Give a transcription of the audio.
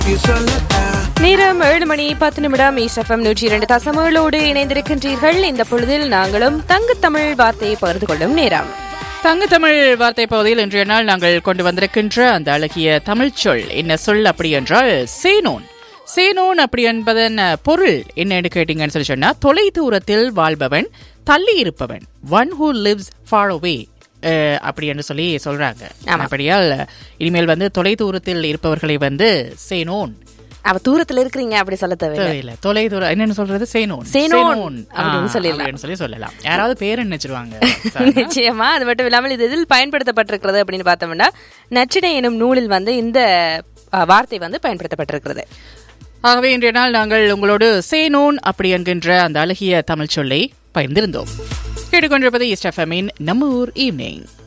நேரம் ஏழு மணி பத்து நிமிடம் ஈஸ்எஃப்எம் நூற்றி இரண்டு தசமங்களோடு இணைந்திருக்கின்றீர்கள் இந்த பொழுதில் நாங்களும் தங்க தமிழ் வார்த்தையை பகிர்ந்து கொள்ளும் நேரம் தங்க தமிழ் வார்த்தை பகுதியில் இன்றைய நாள் நாங்கள் கொண்டு வந்திருக்கின்ற அந்த அழகிய தமிழ் சொல் என்ன சொல் அப்படி என்றால் சேனோன் சேனோன் அப்படி என்பதன் பொருள் என்னன்னு கேட்டீங்கன்னு சொல்லி சொன்னா தொலை தூரத்தில் வாழ்பவன் தள்ளி இருப்பவன் one who lives far away அப்படி என்று சொல்லி சொல்றாங்க அப்படியால் இனிமேல் வந்து தொலை தூரத்தில் இருப்பவர்களை வந்து சேனோன் அவ தூரத்துல இருக்கிறீங்க அப்படி சொல்ல தேவையில்லை தேவையில்லை தொலை தூரம் என்னன்னு சொல்றது சேனோன் சேனோன் ஆ, அப்படின்னு சொல்லிடலாம். அப்படின்னு சொல்லி சொல்லலாம் யாராவது பேர் நினைச்சிருவாங்க நிச்சயமா அது மட்டும் இல்லாமல் இது எதில் பயன்படுத்தப்பட்டிருக்கிறது அப்படின்னு பார்த்தோம்னா நச்சினை எனும் நூலில் வந்து இந்த அஹ், வார்த்தை வந்து பயன்படுத்தப்பட்டிருக்கிறது ஆகவே இன்றைய நாள் நாங்கள் உங்களோடு சேனோன் அப்படி என்கின்ற அந்த அழகிய தமிழ் சொல்லை பகிர்ந்திருந்தோம் கேட்டுக்கொண்டிருப்பது இஸ்ட் எஃப்எம்மின் நம்ம ஊர் ஈவினிங்